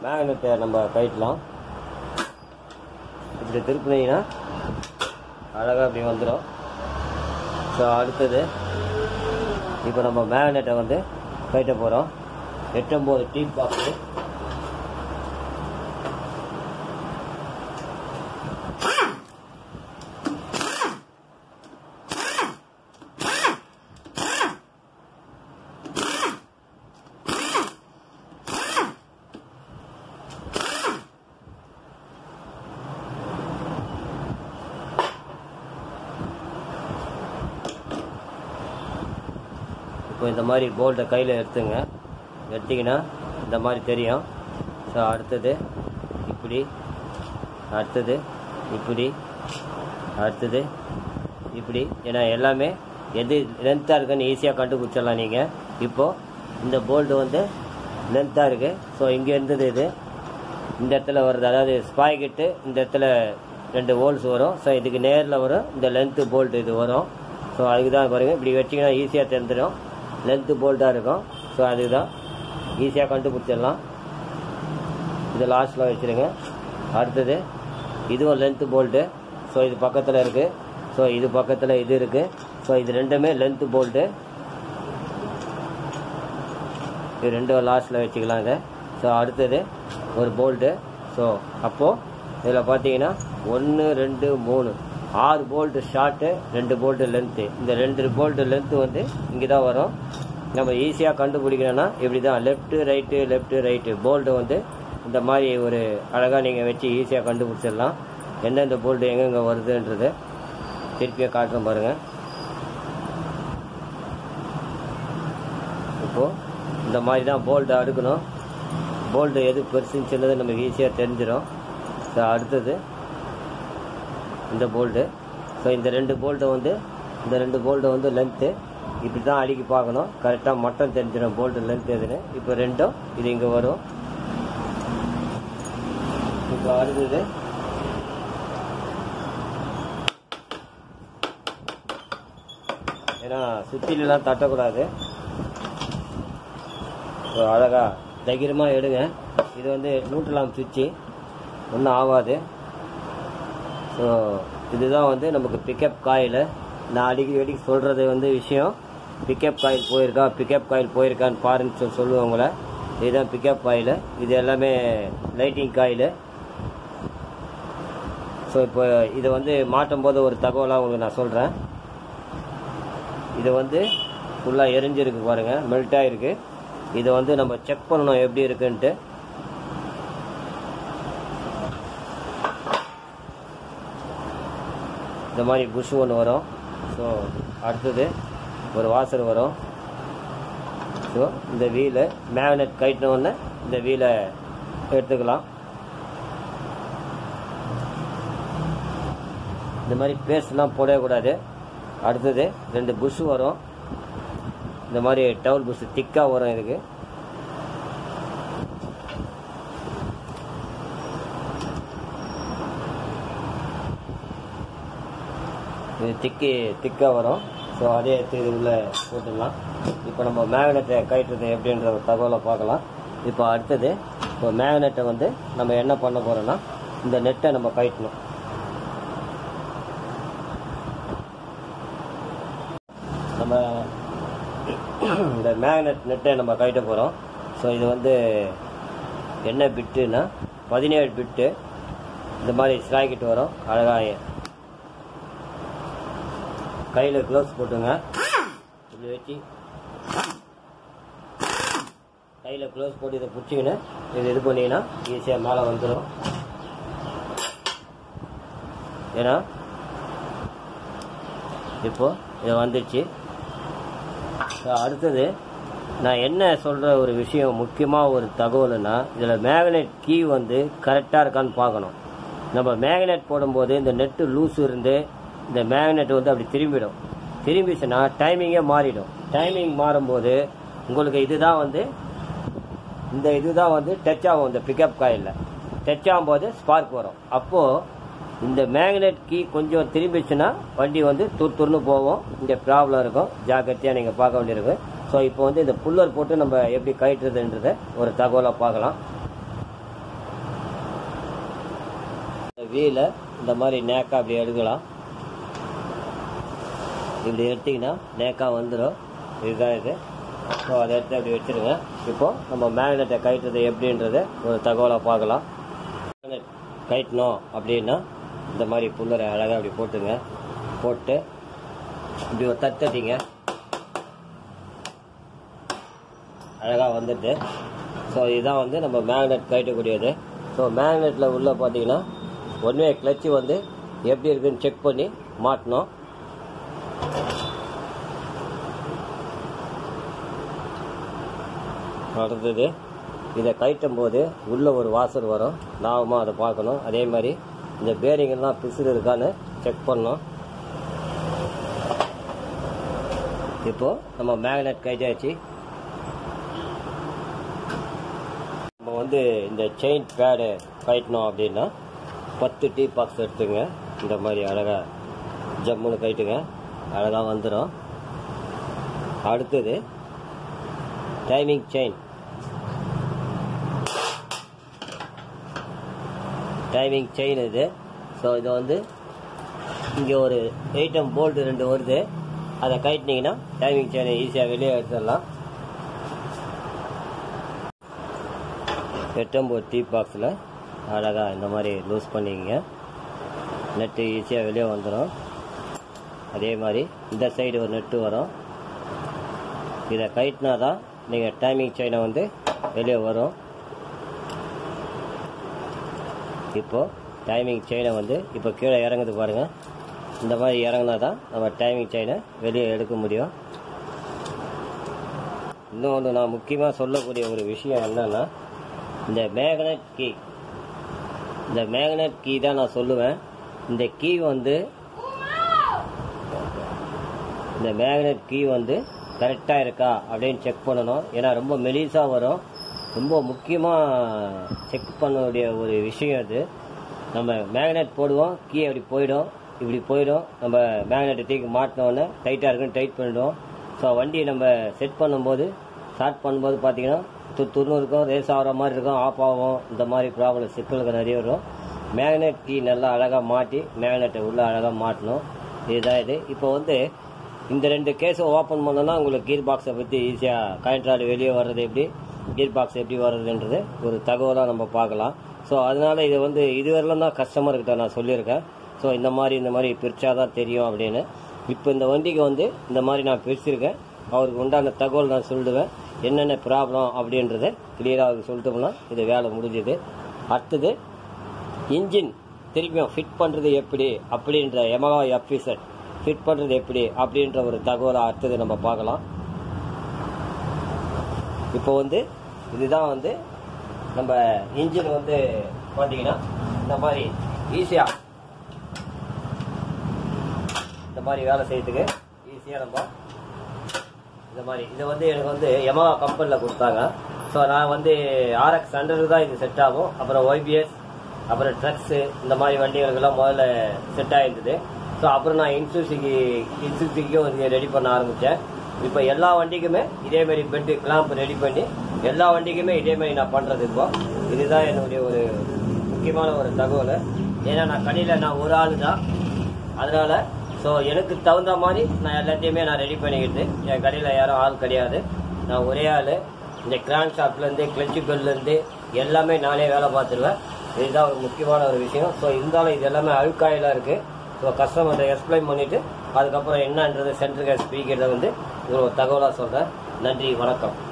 மேக்னெட்டை நம்ம கழட்டலாம் இப்படி திருப்பினீங்கன்னா அழகாக இப்படி வந்துடும் ஸோ அடுத்தது இப்போ நம்ம மேக்னெட்டை வந்து கழட்ட போகிறோம் எட்டொம்போது டீப் பாக்ஸு இப்போ இந்த மாதிரி போல்ட்டை கையில் எடுத்துங்க எடுத்தீங்கன்னா இந்த மாதிரி தெரியும் ஸோ அடுத்தது இப்படி அடுத்தது இப்படி அடுத்தது இப்படி ஏன்னா எல்லாமே எது லென்த்தாக இருக்குன்னு ஈஸியாக கண்டுபிடிச்சிடலாம் நீங்கள் இப்போது இந்த போல்ட்டு வந்து லென்த்தாக இருக்குது ஸோ இங்கே இருந்தது இது இந்த இடத்துல வருது அதாவது ஸ்பாய்கிட்டு இந்த இடத்துல ரெண்டு ஹோல்ஸ் வரும் ஸோ இதுக்கு நேரில் வரும் இந்த லென்த்து போல்ட் இது வரும் ஸோ அதுக்கு தான் பாருங்கள் இப்படி வச்சிங்கன்னா ஈஸியாக தெரிஞ்சிடும் லென்த்து போல்ட்டாக இருக்கும் ஸோ அதுக்கு தான் ஈஸியாக கண்டுபிடிச்சிடலாம் இது லாஸ்ட்டில் வச்சுருங்க அடுத்தது இதுவும் லென்த்து போல்ட்டு ஸோ இது பக்கத்தில் இருக்குது ஸோ இது பக்கத்தில் இது இருக்குது ஸோ இது ரெண்டுமே லென்த்து போல்ட்டு இது ரெண்டும் லாஸ்ட்டில் வச்சுக்கலாம் இதை ஸோ அடுத்தது ஒரு போல்ட்டு ஸோ அப்போது இதில் பார்த்தீங்கன்னா ஒன்று ரெண்டு மூணு ஆறு போல்ட்டு ஷார்ட்டு ரெண்டு போல்ட்டு லென்த்து இந்த ரெண்டு போல்ட்டு லென்த்து வந்து இங்கே தான் வரும் நம்ம ஈஸியாக கண்டுபிடிக்கணும்னா இப்படி தான் left right left right bolt வந்து இந்த மாதிரி ஒரு அழகாக நீங்கள் வச்சு ஈஸியாக கண்டுபிடிச்சிடலாம் எந்தெந்த போல்ட்டு எங்கெங்கே வருதுன்றது திருப்பியாக காட்டுறேன் பாருங்கள் இப்போது இந்த மாதிரி தான் போல்ட்டை அடுக்கணும் போல்ட்டு எது பெருசுன்னு சின்னது நமக்கு ஈஸியாக தெரிஞ்சிடும் ஸோ அடுத்தது இந்த போல்ட்டு ஸோ இந்த ரெண்டு போல்ட்டை வந்து இந்த ரெண்டு போல்ட்டை வந்து லென்த்து இப்படி தான் அடிக்கி பார்க்கணும் கரெக்டாக மட்டம் தெரிஞ்சிடும் போல்ட்டு லென்த் எதுன்னு இப்போ ரெண்டும் இது இங்கே வரும் இப்போ அடுத்தது ஏன்னா சுத்திலெலாம் தட்டக்கூடாது ஸோ அழகா தைரியமாக எடுங்க இது வந்து நூற்றலாம் சுவிட்சு ஒன்றும் ஆகாது ஸோ இதுதான் வந்து நமக்கு பிக்கப் காயில் நான் அடிக்கடி அடிக்கடி சொல்கிறது வந்து விஷயம் பிக்கப் காயில் போயிருக்கா பிக்கப் காயில் போயிருக்கான்னு பாருன்னு சொல்லி சொல்லுவேன் உங்களை இதுதான் பிக்கப் காயில் இது எல்லாமே லைட்டிங் காயில் ஸோ இப்போ இதை வந்து மாட்டும் போது ஒரு தகவலாக உங்களுக்கு நான் சொல்கிறேன் இது வந்து ஃபுல்லாக எரிஞ்சிருக்கு பாருங்கள் மெல்ட் ஆகிருக்கு இதை வந்து நம்ம செக் பண்ணணும் எப்படி இருக்குன்ட்டு இந்த மாதிரி புஷ் ஒன்று வரும் ஸோ அடுத்தது ஒரு வாசர் வரும் ஸோ இந்த வீலை மேக்னெட் கட்டினோடனே இந்த வீலை எடுத்துக்கலாம் இந்த மாதிரி பேஸ்ட்லாம் போடவே கூடாது அடுத்தது ரெண்டு புஷ் வரும் இந்த மாதிரி டவுல் புஷ் திக்காக வரும் இதுக்கு இது திக்கி திக்காக வரும் ஸோ அதே எடுத்து இது உள்ளே போட்டுடலாம் இப்போ நம்ம மேக்னெட்டை கட்டுறது எப்படின்ற ஒரு தகவலை பார்க்கலாம் இப்போ அடுத்தது இப்போ மேக்னெட்டை வந்து நம்ம என்ன பண்ண போகிறோம்னா இந்த நெட்டை நம்ம கட்டணும் நம்ம இந்த மேக்னெட் நெட்டை நம்ம கட்ட போகிறோம் ஸோ இது வந்து என்ன பிட்டுன்னா பதினேழு பிட்டு இந்த மாதிரி ஸ்லாக்கிட்டு வரும் அழகாக கையில் க்ளவுஸ் போட்டுங்க இப்படி வச்சு கையில் க்ளவுஸ் போட்டு இதை பிடிச்சிக்கின்னு இது இது பண்ணிங்கன்னா ஈஸியாக மேலே வந்துடும் ஏன்னா இப்போ இது வந்துச்சு அடுத்தது நான் என்ன சொல்கிற ஒரு விஷயம் முக்கியமாக ஒரு தகவல்னா இதில் மேக்னெட் கீ வந்து கரெக்டாக இருக்கான்னு பார்க்கணும் நம்ம மேக்னெட் போடும்போது இந்த நெட்டு லூஸ் இருந்து இந்த மேக்னெட் வந்து அப்படி திரும்பிடும் திரும்பிச்சுன்னா டைமிங்கே மாறிடும் டைமிங் மாறும்போது உங்களுக்கு இதுதான் வந்து இந்த இதுதான் வந்து டச் ஆகும் இந்த பிக்கப் காயில் டச் ஆகும்போது ஸ்பார்க் வரும் அப்போது இந்த மேக்னெட் கீ கொஞ்சம் திரும்பிச்சுன்னா வண்டி வந்து துரு துருன்னு போகும் இந்த ப்ராப்ளம் இருக்கும் ஜாக்கிரதையாக நீங்கள் பார்க்க வேண்டியிருக்கு ஸோ இப்போ வந்து இந்த புல்லர் போட்டு நம்ம எப்படி கட்டுறதுன்றத ஒரு தகவலை பார்க்கலாம் வீலை இந்த மாதிரி நேக்கா அப்படி எடுக்கலாம் இப்படி எடுத்தீங்கன்னா நேக்கா வந்துடும் இதுதான் இது ஸோ அதை எடுத்து அப்படி வச்சுருங்க இப்போ நம்ம மேக்னெட்டை கயிற்றுறது எப்படின்றத ஒரு தகவலாக பார்க்கலாம் மேக்னெட் கயிட்டணும் அப்படின்னா இந்த மாதிரி புல்லரை அழகாக அப்படி போட்டுங்க போட்டு இப்படி ஒரு தட்டட்டிங்க அழகாக வந்துடுது ஸோ இதுதான் வந்து நம்ம மேக்னெட் கட்டக்கூடியது ஸோ மேக்னெட்டில் உள்ள பார்த்தீங்கன்னா ஒன்வே கிளச்சு வந்து எப்படி இருக்குன்னு செக் பண்ணி மாட்டணும் அடுத்தது இதை கயட்டும் போது உள்ளே ஒரு வாசல் வரும் லாபமாக அதை பார்க்கணும் அதே மாதிரி இந்த பேரிங்கெல்லாம் பிசுறு இருக்கான்னு செக் பண்ணணும் இப்போ நம்ம மேக்னெட் கயிட்டாச்சு நம்ம வந்து இந்த செயின் பேடு கட்டணும் அப்படின்னா பத்து டீ பாக்ஸ் எடுத்துங்க இந்த மாதிரி அழகாக ஜம்முன்னு கட்டுங்க அழகாக வந்துடும் அடுத்தது டைமிங் செயின் டைமிங் செயின் இது ஸோ இது வந்து இங்கே ஒரு எயிட்டம் போல்ட்டு ரெண்டு வருது அதை கட்டினீங்கன்னா டைமிங் செயினை ஈஸியாக வெளியே எடுத்துடலாம் எட்டம்போது டீ பாக்ஸில் அழகாக இந்த மாதிரி லூஸ் பண்ணிக்கங்க நெட்டு ஈஸியாக வெளியே வந்துடும் அதே மாதிரி இந்த சைடு ஒரு நெட்டு வரும் இதை கட்டினா தான் நீங்கள் டைமிங் செயினை வந்து வெளியே வரும் இப்போது டைமிங் செயினை வந்து இப்போ கீழே இறங்குது பாருங்கள் இந்த மாதிரி இறங்குனா தான் நம்ம டைமிங் செயினை வெளியே எடுக்க முடியும் இன்னொன்று நான் முக்கியமாக சொல்லக்கூடிய ஒரு விஷயம் என்னன்னா இந்த மேக்னெட் கீ இந்த மேக்னெட் கீ தான் நான் சொல்லுவேன் இந்த கீ வந்து இந்த மேக்னெட் கீ வந்து கரெக்டாக இருக்கா அப்படின்னு செக் பண்ணணும் ஏன்னா ரொம்ப மெலிசாக வரும் ரொம்ப முக்கியமாக செக் பண்ணக்கூடிய ஒரு விஷயம் அது நம்ம மேக்னெட் போடுவோம் கீ அப்படி போயிடும் இப்படி போயிடும் நம்ம மேக்னெட்டை தூக்கி மாட்டினோடனே டைட்டாக இருக்குன்னு டைட் பண்ணிடுவோம் ஸோ வண்டியை நம்ம செட் பண்ணும்போது ஸ்டார்ட் பண்ணும்போது பார்த்தீங்கன்னா து துருன்னு இருக்கும் ரேஸ் ஆகிற மாதிரி இருக்கும் ஆஃப் ஆகும் இந்த மாதிரி ப்ராப்ளம் சிக்கலுக்கு நிறைய வரும் மேக்னெட் கீ நல்லா அழகாக மாட்டி மேக்னெட்டை உள்ளே அழகாக மாட்டணும் இதுதான் இது இப்போ வந்து இந்த ரெண்டு கேஸை ஓப்பன் பண்ணோன்னா உங்களுக்கு கீர் பாக்ஸை பற்றி ஈஸியாக கரண்ட்ராடு வெளியே வர்றது எப்படி கீர் பாக்ஸ் எப்படி வர்றதுன்றது ஒரு தகவலாக நம்ம பார்க்கலாம் ஸோ அதனால இதை வந்து இதுவரையிலும் தான் கஸ்டமர்கிட்ட நான் சொல்லியிருக்கேன் ஸோ இந்த மாதிரி இந்த மாதிரி பிரிச்சா தான் தெரியும் அப்படின்னு இப்போ இந்த வண்டிக்கு வந்து இந்த மாதிரி நான் பிரிச்சிருக்கேன் அவருக்கு உண்டான தகவல் நான் சொல்லிடுவேன் என்னென்ன ப்ராப்ளம் அப்படின்றத கிளியராக அவருக்கு சொல்லிட்டோம்னா இது வேலை முடிஞ்சுது அடுத்தது இன்ஜின் திரும்பியும் ஃபிட் பண்ணுறது எப்படி அப்படின்ற எமகா எஃபிசர் ஃபிட் பண்ணுறது எப்படி அப்படின்ற ஒரு தகவலை அடுத்தது நம்ம பார்க்கலாம் இப்போ வந்து இதுதான் வந்து நம்ம இன்ஜின் வந்து பார்த்தீங்கன்னா இந்த மாதிரி ஈஸியாக இந்த மாதிரி வேலை செய்யறதுக்கு ஈஸியாக நம்ம இந்த மாதிரி இதை வந்து எனக்கு வந்து யமஹா கம்பெனியில் கொடுத்தாங்க ஸோ நான் வந்து ஆர்எக்ஸ் ஹண்ட்ரட் தான் இது செட் ஆகும் அப்புறம் ஒய்பிஎஸ் அப்புறம் ட்ரக்ஸு இந்த மாதிரி வண்டிகளுக்கெல்லாம் முதல்ல செட் ஆகிருந்தது ஸோ அப்புறம் நான் இன்சூசிக்கு இன்சூசிக்கும் வந்து ரெடி பண்ண ஆரம்பித்தேன் இப்போ எல்லா வண்டிக்குமே இதேமாரி பெட்டு கிளாம்ப் ரெடி பண்ணி எல்லா வண்டிக்குமே இதேமாரி நான் பண்ணுறது இப்போ இதுதான் என்னுடைய ஒரு முக்கியமான ஒரு தகவல் ஏன்னா நான் கடையில் நான் ஒரு ஆள் தான் அதனால ஸோ எனக்கு தகுந்த மாதிரி நான் எல்லாத்தையுமே நான் ரெடி பண்ணிக்கிட்டு என் கடையில் யாரும் ஆள் கிடையாது நான் ஒரே ஆள் இந்த கிராண்ட் ஷாப்லேருந்து கிளச்சு பெல்லேருந்து எல்லாமே நானே வேலை பார்த்துருவேன் இதுதான் ஒரு முக்கியமான ஒரு விஷயம் ஸோ இருந்தாலும் இது எல்லாமே அழுக்காயிலாக இருக்குது ஸோ கஸ்டமர்கிட்ட எக்ஸ்பிளைன் பண்ணிவிட்டு அதுக்கப்புறம் என்னன்றது சென்ட்ரல் கேஸ் ஸ்பீக்கரை வந்து உங்களுக்கு தகவலாக சொல்கிறேன் நன்றி வணக்கம்